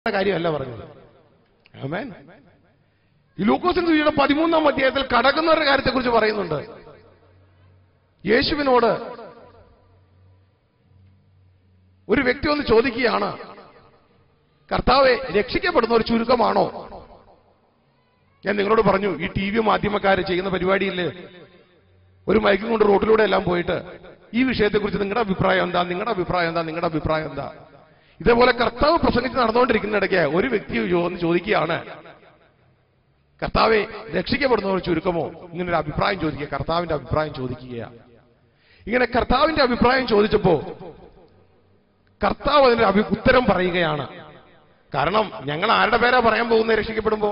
കാര്യമല്ല പറഞ്ഞത് ആമേൻ ഈ ലൂക്കോസിന്റെ സുവിശേഷം പതിമൂന്നാം അധ്യായത്തിൽ കടക്കുന്നവരുടെ കാര്യത്തെക്കുറിച്ച് പറയുന്നുണ്ട് യേശുവിനോട് ഒരു വ്യക്തി ഒന്ന് ചോദിക്കുകയാണ് കർത്താവെ രക്ഷിക്കപ്പെടുന്ന ഒരു ചുരുക്കമാണോ ഞാൻ നിങ്ങളോട് പറഞ്ഞു ഈ ടി വി മാധ്യമക്കാര് ചെയ്യുന്ന പരിപാടിയില്ലേ ഒരു മയക്കും കൊണ്ട് റോഡിലൂടെ എല്ലാം പോയിട്ട് ഈ വിഷയത്തെക്കുറിച്ച് നിങ്ങളുടെ അഭിപ്രായം എന്താ നിങ്ങളുടെ അഭിപ്രായം എന്താ നിങ്ങളുടെ അഭിപ്രായം എന്താ ഇതേപോലെ കർത്താവ് പ്രസംഗിച്ച് നടന്നുകൊണ്ടിരിക്കുന്നിടയ്ക്ക് ഒരു വ്യക്തി ഒന്ന് ചോദിക്കുകയാണ് കർത്താവെ രക്ഷിക്കപ്പെടുന്ന ഒരു ചുരുക്കമോ ഇങ്ങനെ ഒരു അഭിപ്രായം ചോദിക്കുക കർത്താവിന്റെ അഭിപ്രായം ചോദിക്കുകയാണ് ഇങ്ങനെ കർത്താവിന്റെ അഭിപ്രായം ചോദിച്ചപ്പോ കർത്താവ് അതിന് അഭി ഉത്തരം പറയുകയാണ് കാരണം ഞങ്ങൾ ആരുടെ പേരാ പറയാൻ പോകുന്നത് രക്ഷിക്കപ്പെടുമ്പോ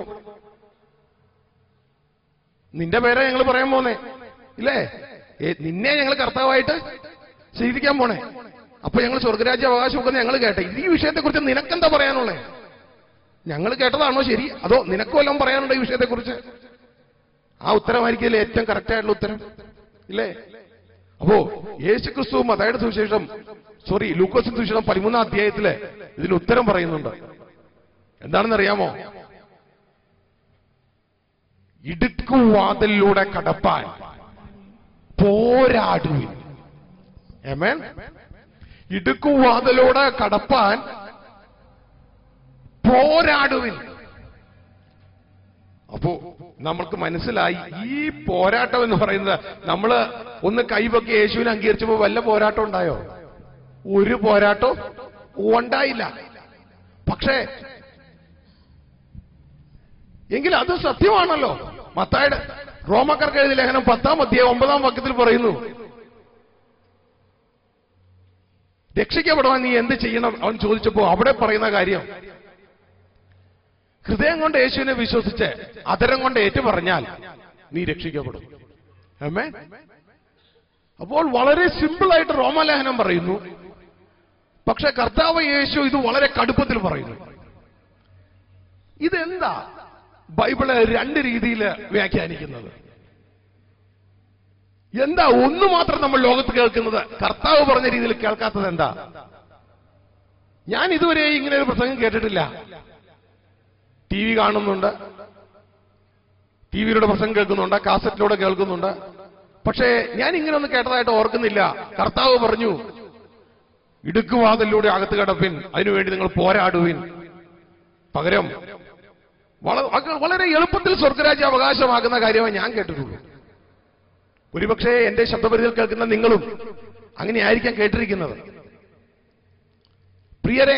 നിന്റെ പേരാ ഞങ്ങൾ പറയാൻ പോന്നേ ഇല്ലേ ഏ, നിന്നെ ഞങ്ങൾ കർത്താവായിട്ട് സ്വീകരിക്കാൻ പോണേ അപ്പൊ ഞങ്ങൾ സ്വർഗരാജ്യ അവകാശമൊക്കെ ഞങ്ങൾ കേട്ടെ ഈ വിഷയത്തെക്കുറിച്ച് നിനക്കെന്താ പറയാനുള്ളേ ഞങ്ങൾ കേട്ടതാണോ ശരി അതോ നിനക്ക് വല്ലതും പറയാനുണ്ടോ ഈ വിഷയത്തെക്കുറിച്ച് ആ ഉത്തരമായിരിക്കില്ലേ ഏറ്റവും കറക്റ്റ് ആയിട്ടുള്ള ഉത്തരം ഇല്ലേ അപ്പോ യേശു ക്രിസ്തു മതയുടെ സുവിശേഷം സോറി ലൂക്കോസിന്റെ സുവിശേഷം പതിമൂന്നാം അധ്യായത്തില് ഇതിന് ഉത്തരം പറയുന്നുണ്ട് എന്താണെന്ന് അറിയാമോ ഇടുക്കുവാതിലൂടെ കടപ്പാൻ പോരാടുവിൻ ഏമേൻ ഇടുക്കുവാതിലൂടെ കടപ്പാൻ പോരാടുവിൻ അപ്പോ നമ്മൾക്ക് മനസ്സിലായി ഈ പോരാട്ടം എന്ന് പറയുന്നത് നമ്മള് ഒന്ന് കൈവൊക്കെ യേശുവിനെ അംഗീകരിച്ചപ്പോ വല്ല പോരാട്ടം ഉണ്ടായോ ഒരു പോരാട്ടം ഉണ്ടായില്ല പക്ഷേ എങ്കിൽ അത് സത്യമാണല്ലോ മത്തായുടെ റോമക്കാർക്ക് എഴുതിയ ലേഖനം പത്താം അധ്യായം ഒമ്പതാം വാക്യത്തിൽ പറയുന്നു രക്ഷിക്കപ്പെടുവാൻ നീ എന്ത് ചെയ്യണം അവൻ ചോദിച്ചപ്പോ അവിടെ പറയുന്ന കാര്യം ഹൃദയം കൊണ്ട് യേശുവിനെ വിശ്വസിച്ച് അതരം കൊണ്ട് ഏറ്റു പറഞ്ഞാൽ നീ രക്ഷിക്കപ്പെടും അമ്മേ അപ്പോൾ വളരെ സിമ്പിൾ ആയിട്ട് റോമലേഖനം പറയുന്നു പക്ഷെ കർത്താവ് യേശു ഇത് വളരെ കടുപ്പത്തിൽ പറയുന്നു ഇതെന്താ ബൈബിള് രണ്ട് രീതിയിൽ വ്യാഖ്യാനിക്കുന്നത് എന്താ ഒന്ന് മാത്രം നമ്മൾ ലോകത്ത് കേൾക്കുന്നത് കർത്താവ് പറഞ്ഞ രീതിയിൽ കേൾക്കാത്തത് എന്താ ഞാൻ ഇതുവരെ ഇങ്ങനെ ഒരു പ്രസംഗം കേട്ടിട്ടില്ല ടി വി കാണുന്നുണ്ട് ടി വിയിലൂടെ പ്രസംഗം കേൾക്കുന്നുണ്ട് കാസറ്റിലൂടെ കേൾക്കുന്നുണ്ട് പക്ഷേ ഞാൻ ഇങ്ങനെ ഒന്ന് കേട്ടതായിട്ട് ഓർക്കുന്നില്ല കർത്താവ് പറഞ്ഞു ഇടുക്കുവാതിലൂടെ അകത്ത് കിടപ്പിൻ അതിനുവേണ്ടി നിങ്ങൾ പോരാടുവിൻ പകരം വള- അത് വളരെ എളുപ്പത്തിൽ സ്വർഗരാജ്യ അവകാശമാക്കുന്ന കാര്യമേ ഞാൻ കേട്ടിട്ടുള്ളൂ ഒരുപക്ഷെ എന്റെ ശബ്ദപരിധിയിൽ കേൾക്കുന്ന നിങ്ങളും അങ്ങനെ ആയിരിക്കാം കേട്ടിരിക്കുന്നത് പ്രിയരെ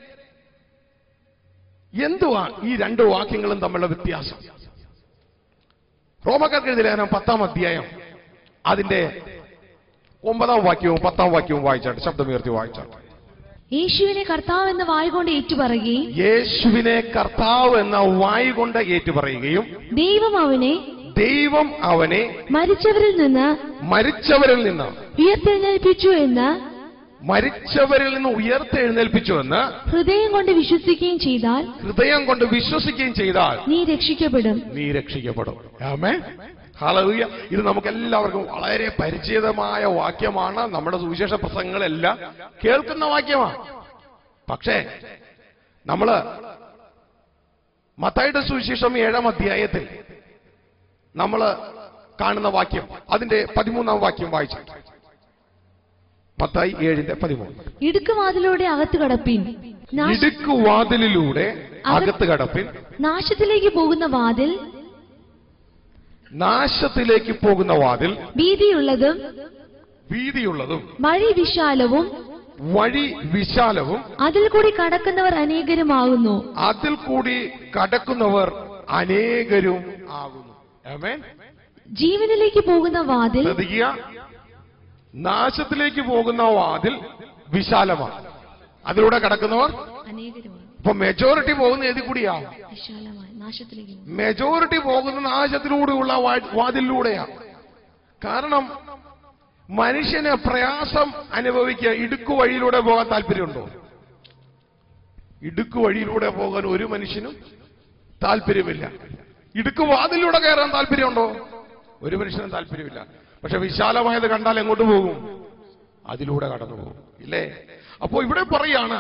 എന്തുവാ ഈ രണ്ട് വാക്യങ്ങളും തമ്മിലുള്ള വ്യത്യാസം റോമക്കാർക്ക് എഴുതിയ ലേഖനം പത്താം അധ്യായം അതിന്റെ ഒമ്പതാം വാക്യവും പത്താം വാക്യവും വായിച്ചാട്ടെ ശബ്ദമുയർത്തി വായിച്ചാട്ടെ യേശുവിനെ കർത്താവ് എന്ന വായ് കൊണ്ട് ഏറ്റുപറയുകയും യേശുവിനെ കർത്താവ് എന്ന വായു കൊണ്ട് ഏറ്റുപറയുകയും ദൈവം അവനെ ദൈവം അവനെ മരിച്ചവരിൽ നിന്ന് മരിച്ചവരിൽ നിന്ന് ഉയർത്തെഴുന്നേൽപ്പിച്ചു എന്ന് മരിച്ചവരിൽ നിന്ന് ഉയർത്തെഴുന്നേൽപ്പിച്ചുവെന്ന് ഹൃദയം കൊണ്ട് വിശ്വസിക്കുകയും ചെയ്താൽ ഹൃദയം കൊണ്ട് വിശ്വസിക്കുകയും ചെയ്താൽ നീ രക്ഷിക്കപ്പെടും നീ രക്ഷിക്കപ്പെടും ആമേ ഹല്ലേലൂയ ഇത് നമുക്ക് എല്ലാവർക്കും വളരെ പരിചിതമായ വാക്യമാണ് നമ്മുടെ സുവിശേഷ പ്രസംഗങ്ങളെല്ലാം കേൾക്കുന്ന വാക്യമാണ് പക്ഷേ നമ്മള് മത്തായിയുടെ സുവിശേഷം ഏഴാം അധ്യായത്തിൽ നമ്മൾ കാണുന്ന വാക്യം അതിന്റെ പതിമൂന്നാം വാക്യം വായിച്ചു മത്തായി ഏഴിന്റെ പതിമൂന്ന് ഇടുക്കുവാതിലൂടെ അകത്ത് കടപ്പിൻ നാശ- ഇടുക്കുവാതിലിലൂടെ അകത്ത് കടപ്പിൻ നാശത്തിലേക്ക് പോകുന്ന വാതിൽ നാശത്തിലേക്ക് പോകുന്ന വാതിൽ ഭീതിയുള്ളതും വീതിയുള്ളതും വഴി വിശാലവും വഴി വിശാലവും അതിൽ കൂടി കടക്കുന്നവർ അനേകരുമാകുന്നു അതിൽ കൂടി കടക്കുന്നവർ അനേകരും ആകുന്നു ആമേൻ ജീവനിലേക്ക് പോകുന്ന വാതിൽ ശ്രദ്ധിക്കുക നാശത്തിലേക്ക് പോകുന്ന വാതിൽ വിശാലമാണ് അതിലൂടെ കടക്കുന്നവർ അനേകരുമാണ് ഇപ്പൊ മെജോറിറ്റി പോകുന്ന ഏതിൽ കൂടിയാവും വിശാലമായി നാശത്തിലേക്ക് പോകുന്നു മെജോറിറ്റി പോകുന്ന നാശത്തിലൂടെയുള്ള വാ- വാതിലിലൂടെയാണ് കാരണം മനുഷ്യന് പ്രയാസം അനുഭവിക്കുക ഇടുക്കു വഴിയിലൂടെ പോകാൻ താല്പര്യമുണ്ടോ ഇടുക്കു വഴിയിലൂടെ പോകാൻ ഒരു മനുഷ്യനും താല്പര്യമില്ല ഇടുക്കു വാതിലൂടെ കയറാൻ താല്പര്യമുണ്ടോ ഒരു മനുഷ്യനും താല്പര്യമില്ല പക്ഷെ വിശാലമായത് കണ്ടാൽ എങ്ങോട്ട് പോകും അതിലൂടെ കടന്നു പോകും ഇല്ലേ അപ്പോ ഇവിടെ പറയാണ്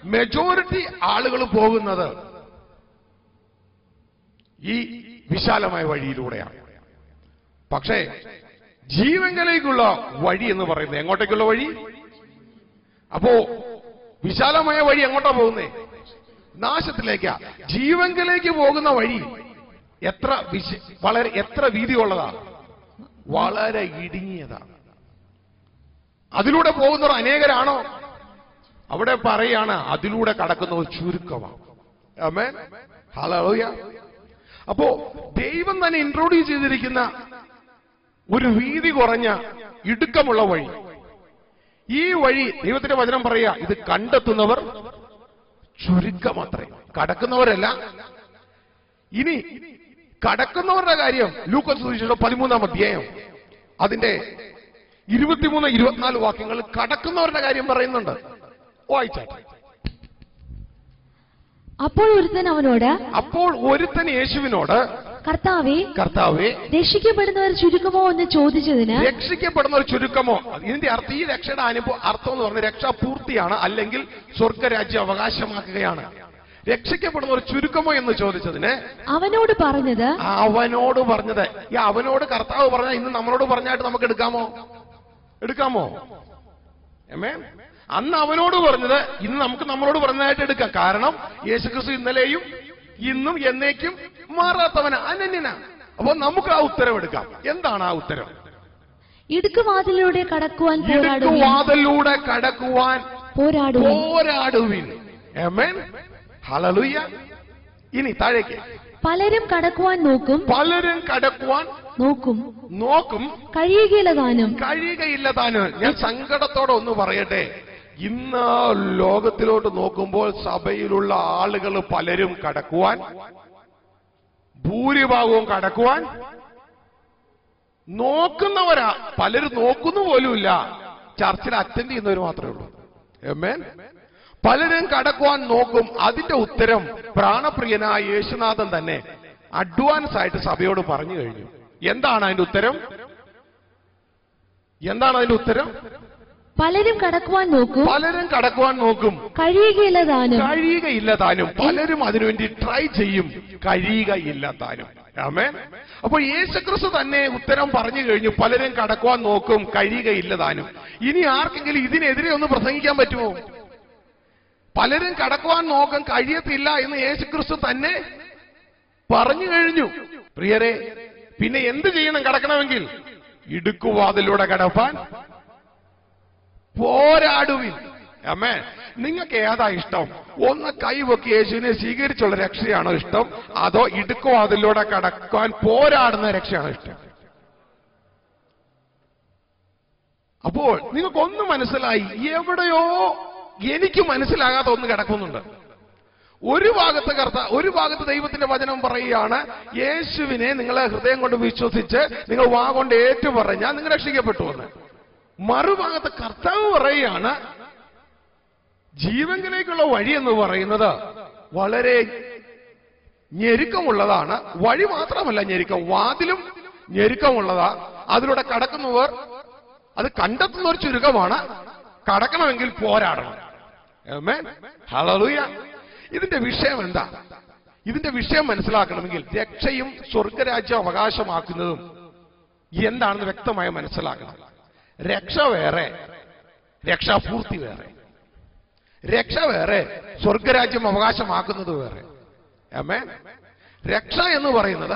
മെജോറിറ്റി ആളുകൾ പോകുന്നത് ഈ വിശാലമായ വഴിയിലൂടെയാണ് പക്ഷേ ജീവങ്കലേക്കുള്ള വഴി എന്ന് പറയുന്നത് എങ്ങോട്ടേക്കുള്ള വഴി അപ്പോ വിശാലമായ വഴി എങ്ങോട്ടാ പോകുന്നേ നാശത്തിലേക്കാ ജീവങ്കലേക്ക് പോകുന്ന വഴി എത്ര വിശ വളരെ എത്ര വീതിയുള്ളതാ വളരെ ഇടുങ്ങിയതാണ് അതിലൂടെ പോകുന്നവർ അനേകരാണോ അവിടെ പറയാണ് അതിലൂടെ കടക്കുന്നവർ ചുരുക്കമാണ് ആമേൻ ഹല്ലേലൂയ അപ്പോ ദൈവം തന്നെ ഇൻട്രോഡ്യൂസ് ചെയ്തിരിക്കുന്ന ഒരു വീതി കുറഞ്ഞ ഇടുക്കമുള്ള വഴി ഈ വഴി ദൈവത്തിന്റെ വചനം പറയാ ഇത് കണ്ടെത്തുന്നവർ ചുരുക്കമത്രേ കടക്കുന്നവരല്ല ഇനി കടക്കുന്നവരുടെ കാര്യം ലൂക്കോസ് സുവിശേഷം പതിമൂന്നാം അധ്യായം അതിന്റെ ഇരുപത്തിമൂന്ന് ഇരുപത്തിനാല് വാക്യങ്ങൾ കടക്കുന്നവരുടെ കാര്യം പറയുന്നുണ്ട് വായിച്ചാട്ടെ അപ്പോൾ ഒരുത്തൻ അവനോട് അപ്പോൾ ഒരുത്തൻ യേശുവിനോട് കർത്താവേ കർത്താവെ രക്ഷിക്കപ്പെടുന്നവർ ചുരുക്കമോ എന്ന് ചോദിച്ചതിന് രക്ഷിക്കപ്പെടുന്ന ഒരു ചുരുക്കമോ ഇതിന്റെ അർത്ഥം ഈ രക്ഷയുടെ അനുഭവം അർത്ഥം എന്ന് പറഞ്ഞാൽ രക്ഷ പൂർത്തിയാണ് അല്ലെങ്കിൽ സ്വർഗരാജ്യം അവകാശമാക്കുകയാണ് രക്ഷിക്കപ്പെടുന്ന ഒരു ചുരുക്കമോ എന്ന് ചോദിച്ചതിന് അവനോട് പറഞ്ഞത് അവനോട് പറഞ്ഞത് ഈ അവനോട് കർത്താവ് പറഞ്ഞ ഇന്ന് നമ്മളോട് പറഞ്ഞായിട്ട് നമുക്ക് എടുക്കാമോ എടുക്കാമോ എമേ അന്ന് അവനോട് പറഞ്ഞത് ഇന്ന് നമുക്ക് നമ്മളോട് പറഞ്ഞതായിട്ട് എടുക്കാം കാരണം യേശുക്രിസ്തു ഇന്നലെയും ഇന്നും എന്നേക്കും മാറാത്തവന അനന്യന അപ്പൊ നമുക്ക് ആ ഉത്തരം എടുക്കാം എന്താണ് ആ ഉത്തരം ഇടുക്കുവാതിലൂടെ കടക്കുവാൻ പോരാടുവിൻ വാതിലൂടെ കടക്കുവാൻ പോരാടുവിൻ പോരാടുവിൻ എമേൻ ഹലലുയ്യ ഇനി താഴേക്ക് പലരും കടക്കുവാൻ നോക്കും പലരും കടക്കുവാൻ നോക്കും നോക്കും കഴിയുകയില്ല താനും കഴിയുകയില്ല താന് ഞാൻ സങ്കടത്തോടെ ഒന്ന് പറയട്ടെ ഇന്ന് ലോകത്തിലോട്ട് നോക്കുമ്പോൾ സഭയിലുള്ള ആളുകൾ പലരും കടക്കുവാൻ ഭൂരിഭാഗവും കടക്കുവാൻ നോക്കുന്നവരാ പലരും നോക്കുന്നു പോലുമില്ല ചർച്ചിൽ അറ്റൻഡ് ചെയ്യുന്നവർ മാത്രമേ ഉള്ളൂ എമ്മേൻ പലരും കടക്കുവാൻ നോക്കും അതിന്റെ ഉത്തരം പ്രാണപ്രിയനായ യേശുനാഥൻ തന്നെ അഡ്വാൻസ് ആയിട്ട് സഭയോട് പറഞ്ഞു കഴിഞ്ഞു എന്താണ് അതിന്റെ ഉത്തരം എന്താണ് അതിന്റെ ഉത്തരം പലരും കടക്കുവാൻ നോക്കും പലരും കടക്കുവാൻ നോക്കും കഴിയുകയില്ല താനും കഴിയുകയില്ല താനും പലരും അതിനുവേണ്ടി ട്രൈ ചെയ്യും കഴിയുകയില്ല താനും ആമേ അപ്പൊ യേശുക്രിസ്തു തന്നെ ഉത്തരം പറഞ്ഞു കഴിഞ്ഞു പലരും കടക്കുവാൻ നോക്കും കഴിയുകയില്ല താനും ഇനി ആർക്കെങ്കിലും ഇതിനെതിരെ ഒന്ന് പ്രസംഗിക്കാൻ പറ്റുമോ പലരും കടക്കുവാൻ നോക്കും കഴിയത്തില്ല എന്ന് യേശുക്രിസ്തു തന്നെ പറഞ്ഞു കഴിഞ്ഞു പ്രിയരെ പിന്നെ എന്ത് ചെയ്യണം കടക്കണമെങ്കിൽ ഇടുക്കുവാതിലൂടെ കടപ്പാൻ പോരാടുവിൻ അമ്മേ നിങ്ങൾക്ക് ഏതാ ഇഷ്ടം ഒന്ന് കൈവൊക്കി യേശുവിനെ സ്വീകരിച്ചുള്ള രക്ഷയാണോ ഇഷ്ടം അതോ ഇടുക്കോ അതിലൂടെ കടക്കാൻ പോരാടുന്ന രക്ഷയാണോ ഇഷ്ടം അപ്പോൾ നിങ്ങൾക്കൊന്ന് മനസ്സിലായി എവിടെയോ എനിക്ക് മനസ്സിലാകാത്ത ഒന്ന് കിടക്കുന്നുണ്ട് ഒരു ഭാഗത്ത് കർത്ത ഒരു ഭാഗത്ത് ദൈവത്തിന്റെ വചനം പറയുകയാണ് യേശുവിനെ നിങ്ങളെ ഹൃദയം കൊണ്ട് വിശ്വസിച്ച് നിങ്ങൾ വാ കൊണ്ട് ഏറ്റു പറഞ്ഞാൽ നിങ്ങൾ രക്ഷിക്കപ്പെട്ടു എന്ന് മറുഭാഗത്ത് കർത്താവ് പറയുകയാണ് ജീവങ്കിലേക്കുള്ള വഴി എന്ന് പറയുന്നത് വളരെ ഞെരുക്കമുള്ളതാണ് വഴി മാത്രമല്ല ഞെരുക്കം വാതിലും ഞെരുക്കമുള്ളതാ അതിലൂടെ കടക്കുന്നവർ അത് കണ്ടെത്തുന്ന ഒരു ചുരുക്കമാണ് കടക്കണമെങ്കിൽ പോരാടണം ആമേൻ. ഹല്ലേലൂയ ഇതിന്റെ വിഷയം എന്താ ഇതിന്റെ വിഷയം മനസ്സിലാക്കണമെങ്കിൽ രക്ഷയും സ്വർഗരാജ്യം അവകാശമാക്കുന്നതും എന്താണെന്ന് വ്യക്തമായി മനസ്സിലാക്കണം രക്ഷ വേറെ രക്ഷാപൂർത്തി വേറെ രക്ഷ വേറെ സ്വർഗരാജ്യം അവകാശമാക്കുന്നത് വേറെ ആമേ രക്ഷ എന്ന് പറയുന്നത്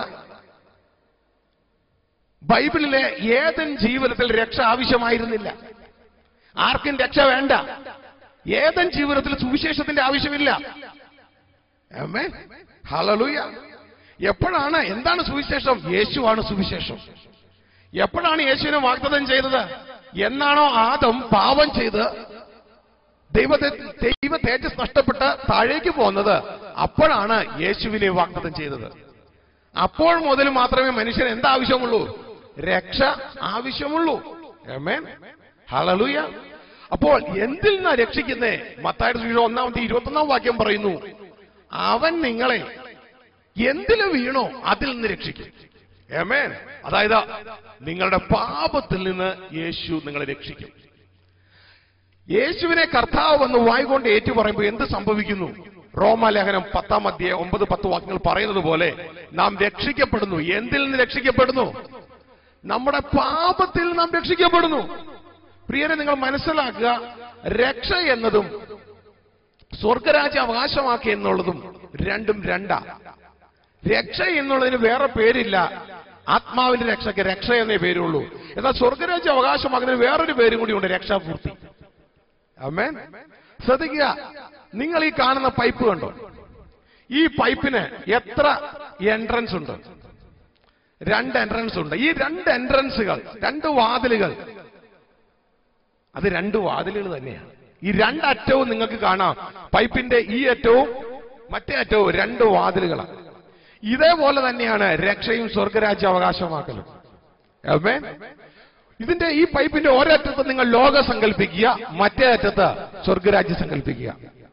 ബൈബിളിലെ ഏതൻ ജീവിതത്തിൽ രക്ഷ ആവശ്യമായിരുന്നില്ല ആർക്കും രക്ഷ വേണ്ട ഏതൻ ജീവിതത്തിൽ സുവിശേഷത്തിന്റെ ആവശ്യമില്ല ആമേ ഹലലൂയ എപ്പോഴാണ് എന്താണ് സുവിശേഷം യേശുവാണ് സുവിശേഷം എപ്പോഴാണ് യേശുവിനെ വാഗ്ദത്തം ചെയ്തത് എന്നാണോ ആദം പാപം ചെയ്ത് ദൈവത്തെ ദൈവ തേജസ് നഷ്ടപ്പെട്ട് താഴേക്ക് പോകുന്നത് അപ്പോഴാണ് യേശുവിനെ വാഗ്ദത്തം ചെയ്തത് അപ്പോൾ മുതൽ മാത്രമേ മനുഷ്യന് എന്താ ആവശ്യമുള്ളൂ രക്ഷ ആവശ്യമുള്ളൂ ആമേൻ ഹല്ലേലൂയ അപ്പോൾ എന്തിൽ നിന്നാ രക്ഷിക്കുന്നേ മത്തായുടെ സുവിശേഷം ഒന്നാമത്തെ ഇരുപത്തൊന്നാം വാക്യം പറയുന്നു അവൻ നിങ്ങളെ എന്തിൽ വീണോ അതിൽ നിന്ന് രക്ഷിക്കും ഏമേൻ അതായത് നിങ്ങളുടെ പാപത്തിൽ നിന്ന് യേശു നിങ്ങളെ രക്ഷിക്കും യേശുവിനെ കർത്താവ് എന്ന് വായിക്കൊണ്ട് ഏറ്റു പറയുമ്പോൾ എന്ത് സംഭവിക്കുന്നു റോമാലേഖനം പത്താം അധ്യായം ഒമ്പത് പത്ത് വാക്യങ്ങൾ പറയുന്നത് പോലെ നാം രക്ഷിക്കപ്പെടുന്നു എന്തിൽ നിന്ന് രക്ഷിക്കപ്പെടുന്നു നമ്മുടെ പാപത്തിൽ നാം രക്ഷിക്കപ്പെടുന്നു പ്രിയരെ നിങ്ങൾ മനസ്സിലാക്കുക രക്ഷ എന്നതും സ്വർഗരാജ്യ അവകാശമാക്കി എന്നുള്ളതും രണ്ടും രണ്ടാ രക്ഷ എന്നുള്ളതിന് വേറെ പേരില്ല ആത്മാവിന്റെ രക്ഷയ്ക്ക് രക്ഷ എന്നേ പേരുള്ളൂ എന്നാൽ സ്വർഗരാജ്യ അവകാശമാക്കുന്നതിന് വേറൊരു പേരും കൂടി ഉണ്ട് രക്ഷാപൂർത്തി അമ്മേൻ ശ്രദ്ധിക്കുക നിങ്ങൾ ഈ കാണുന്ന പൈപ്പ് കണ്ടോ ഈ പൈപ്പിന് എത്ര എൻട്രൻസ് ഉണ്ട് രണ്ട് എൻട്രൻസ് ഉണ്ട് ഈ രണ്ട് എൻട്രൻസുകൾ രണ്ട് വാതിലുകൾ അത് രണ്ട് വാതിലുകൾ തന്നെയാണ് ഈ രണ്ടറ്റവും നിങ്ങൾക്ക് കാണാം പൈപ്പിന്റെ ഈ അറ്റവും മറ്റേ അറ്റവും രണ്ട് വാതിലുകളാണ് ഇതേപോലെ തന്നെയാണ് രക്ഷയും സ്വർഗരാജ്യ അവകാശമാക്കലും ആമേൻ? ഇതിന്റെ ഈ പൈപ്പിന്റെ ഒരറ്റത്ത് നിങ്ങൾ ലോകം സങ്കല്പിക്കുക മറ്റേ അറ്റത്ത് സ്വർഗരാജ്യം സങ്കല്പിക്കുക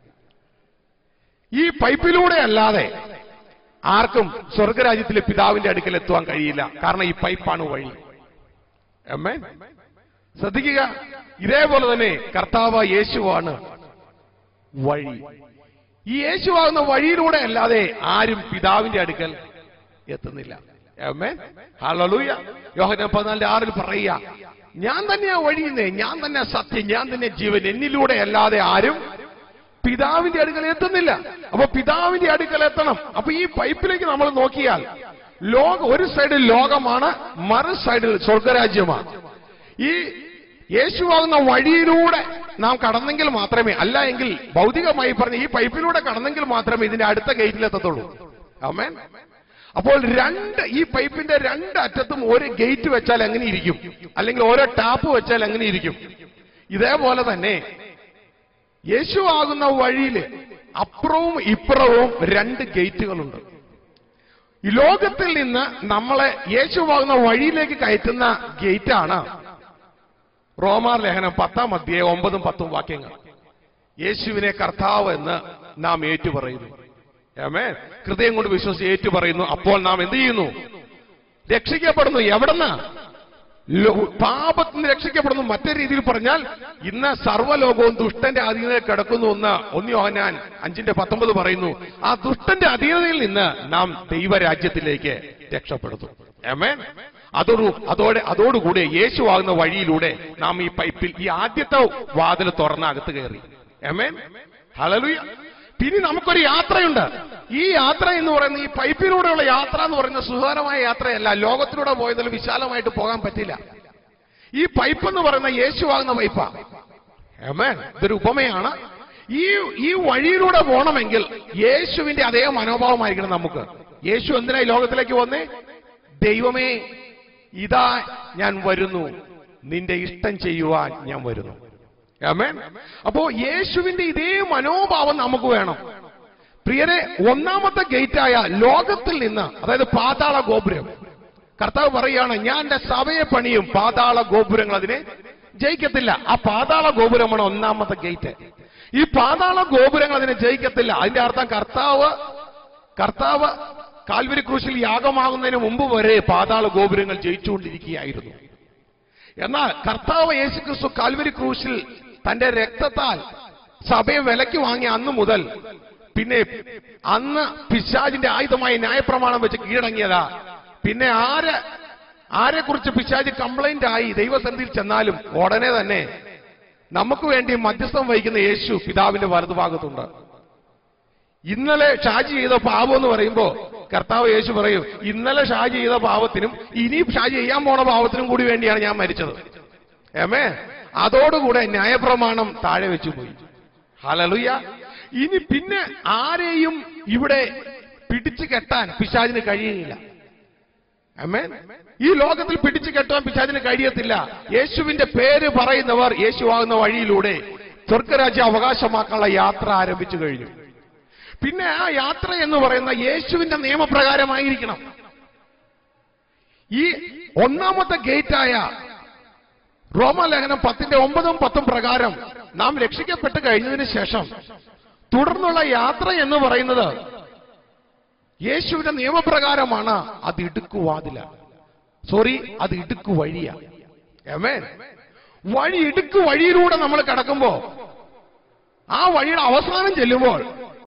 ഈ പൈപ്പിലൂടെ അല്ലാതെ ആർക്കും സ്വർഗരാജ്യത്തിലെ പിതാവിന്റെ അടുക്കൽ എത്തുവാൻ കഴിയില്ല കാരണം ഈ പൈപ്പാണ് വഴി അമ്മേ ശ്രദ്ധിക്കുക ഇതേപോലെ തന്നെ കർത്താവ് യേശുവാണ് വഴി ഈ യേശുവാകുന്ന വഴിയിലൂടെ അല്ലാതെ ആരും പിതാവിന്റെ അടുക്കൽ എത്തുന്നില്ല ആമേൻ ഹല്ലേലൂയ യോഹന്നാൻ പതിനാലിന്റെ ആറിൽ പറയുക ഞാൻ തന്നെയാ വഴിയുന്നേ ഞാൻ തന്നെ സത്യം ഞാൻ തന്നെ ജീവൻ എന്നിലൂടെ അല്ലാതെ ആരും പിതാവിന്റെ അടുക്കൽ എത്തുന്നില്ല അപ്പൊ പിതാവിന്റെ അടുക്കൽ എത്തണം അപ്പൊ ഈ പൈപ്പിലേക്ക് നമ്മൾ നോക്കിയാൽ ലോക ഒരു സൈഡിൽ ലോകമാണ് മറു സൈഡിൽ സ്വർഗരാജ്യമാണ് ഈ യേശുവാകുന്ന വഴിയിലൂടെ നാം കടന്നെങ്കിൽ മാത്രമേ അല്ല എങ്കിൽ ഭൗതികമായി പറഞ്ഞ ഈ പൈപ്പിലൂടെ കടന്നെങ്കിൽ മാത്രമേ ഇതിന്റെ അടുത്ത ഗേറ്റിലെത്തത്തുള്ളൂ ആമേൻ അപ്പോൾ രണ്ട് ഈ പൈപ്പിന്റെ രണ്ട് അറ്റത്തും ഒരു ഗേറ്റ് വെച്ചാൽ എങ്ങനെ ഇരിക്കും അല്ലെങ്കിൽ ഓരോ ടാപ്പ് വെച്ചാൽ എങ്ങനെ ഇരിക്കും ഇതേപോലെ തന്നെ യേശു ആകുന്ന വഴിയിൽ അപ്പുറവും ഇപ്പുറവും രണ്ട് ഗേറ്റുകളുണ്ട് ഈ ലോകത്തിൽ നിന്ന് നമ്മളെ യേശുവാകുന്ന വഴിയിലേക്ക് കയറ്റുന്ന ഗേറ്റാണ് റോമാർ ലേഖനം പത്താം അധ്യായം ഒമ്പതും പത്തും വാക്യങ്ങൾ യേശുവിനെ കർത്താവ് എന്ന് നാം ഏറ്റുപറയുന്നു ഏമേ ഹൃദയം കൊണ്ട് വിശ്വസിച്ച് ഏറ്റുപറയുന്നു അപ്പോൾ നാം എന്ത് ചെയ്യുന്നു രക്ഷിക്കപ്പെടുന്നു എവിടെന്ന് ലോ- പാപത്തിൽ നിന്ന് രക്ഷിക്കപ്പെടുന്നു മറ്റൊരു രീതിയിൽ പറഞ്ഞാൽ ഇന്ന് സർവ്വലോകവും ദുഷ്ടന്റെ അധീനതയിൽ കിടക്കുന്നു എന്ന് ഒന്ന് യോഹന്നാൻ അഞ്ചിന്റെ പത്തൊമ്പത് പറയുന്നു ആ ദുഷ്ടന്റെ അധീനതയിൽ നിന്ന് നാം ദൈവരാജ്യത്തിലേക്ക് രക്ഷപ്പെടുന്നു ഏമേൻ അതോടു അതോടെ അതോടുകൂടെ യേശു ആകുന്ന വഴിയിലൂടെ നാം ഈ പൈപ്പിൽ ഈ ആദ്യത്തെ വാതിൽ തുറന്ന് അകത്ത് കയറി ഏമേൻ ഹലലുയ പിന്നെ നമുക്കൊരു യാത്രയുണ്ട് ഈ യാത്ര എന്ന് പറയുന്ന ഈ പൈപ്പിലൂടെയുള്ള യാത്ര എന്ന് പറയുന്ന സുഖകരമായ യാത്രയല്ല ലോകത്തിലൂടെ പോയതിൽ വിശാലമായിട്ട് പോകാൻ പറ്റില്ല ഈ പൈപ്പ് എന്ന് പറയുന്ന യേശുവാകുന്ന പൈപ്പാ ഏമേൻ ഇതൊരു ഉപമയാണ് ഈ ഈ വഴിയിലൂടെ പോകണമെങ്കിൽ യേശുവിന്റെ അതേ മനോഭാവമായിരിക്കണം നമുക്ക് യേശു എന്തിനാ ഈ ലോകത്തിലേക്ക് വന്നേ ദൈവമേ ഇതാ ഞാൻ വരുന്നു നിന്റെ ഇഷ്ടം ചെയ്യുവാൻ ഞാൻ വരുന്നു ആമേൻ അപ്പോ യേശുവിന്റെ ഇതേ മനോഭാവം നമുക്ക് വേണം പ്രിയരെ ഒന്നാമത്തെ ഗേറ്റായ ലോകത്തിൽ നിന്ന് അതായത് പാതാള ഗോപുരം കർത്താവ് പറയാണ് ഞാൻ എന്റെ സഭയെ പണിയും പാതാള ഗോപുരങ്ങൾ അതിനെ ജയിക്കത്തില്ല ആ പാതാള ഗോപുരമാണ് ഒന്നാമത്തെ ഗേറ്റ് ഈ പാതാള ഗോപുരങ്ങൾ അതിനെ ജയിക്കത്തില്ല അതിന്റെ അർത്ഥം കർത്താവ് കർത്താവ് കാൽവരി ക്രൂശിൽ യാഗമാകുന്നതിന് മുമ്പ് വരെ പാതാള ഗോപുരങ്ങൾ ജയിച്ചുകൊണ്ടിരിക്കുകയായിരുന്നു എന്നാൽ കർത്താവ് യേശുക്രിസ്തു കാൽവരി ക്രൂശിൽ തന്റെ രക്തത്താൽ സഭയെ വിലയ്ക്ക് വാങ്ങിയ അന്ന് മുതൽ പിന്നെ അന്ന് പിശാജിന്റെ ആയുധമായി ന്യായപ്രമാണം വെച്ച് കീഴടങ്ങിയതാ പിന്നെ ആര് ആരെക്കുറിച്ച് പിശാജ് കംപ്ലൈന്റ് ആയി ദൈവസന്നിധിയിൽ ചെന്നാലും ഉടനെ തന്നെ നമുക്ക് വേണ്ടി മധ്യസ്ഥം വഹിക്കുന്ന യേശു പിതാവിന്റെ വലതുഭാഗത്തുണ്ട് ഇന്നലെ ഷാജി ചെയ്ത പാപം എന്ന് പറയുമ്പോ കർത്താവ് യേശു പറയും ഇന്നലെ ഷാജി ചെയ്ത പാവത്തിനും ഇനി ഷാജി ചെയ്യാൻ പോണ പാവത്തിനും കൂടി വേണ്ടിയാണ് ഞാൻ മരിച്ചത് ഏമേ അതോടുകൂടെ ന്യായപ്രമാണം താഴെ വെച്ചു പോയി ഹലലുയ ഇനി പിന്നെ ആരെയും ഇവിടെ പിടിച്ചു കെട്ടാൻ പിശാചിന് കഴിയുകയില്ല ആമേൻ ഈ ലോകത്തിൽ പിടിച്ചു കെട്ടാൻ പിശാചിന് കഴിയത്തില്ല യേശുവിന്റെ പേര് പറയുന്നവർ യേശുവാകുന്ന വഴിയിലൂടെ സ്വർഗരാജ്യ അവകാശമാക്കാനുള്ള യാത്ര ആരംഭിച്ചു കഴിഞ്ഞു പിന്നെ ആ യാത്ര എന്ന് പറയുന്ന യേശുവിന്റെ നിയമപ്രകാരമായിരിക്കണം ഈ ഒന്നാമത്തെ ഗേറ്റായ റോമലേഖനം പത്തിന്റെ ഒമ്പതും പത്തും പ്രകാരം നാം രക്ഷിക്കപ്പെട്ട് കഴിഞ്ഞതിന് ശേഷം തുടർന്നുള്ള യാത്ര എന്ന് പറയുന്നത് യേശുവിന്റെ നിയമപ്രകാരമാണ് അത് ഇടുക്കുവാതില സോറി അത് ഇടുക്കു വഴിയ ഏമേൻ വഴി ഇടുക്ക് വഴിയിലൂടെ നമ്മൾ കിടക്കുമ്പോ ആ വഴിയുടെ അവസാനം ചെല്ലുമ്പോൾ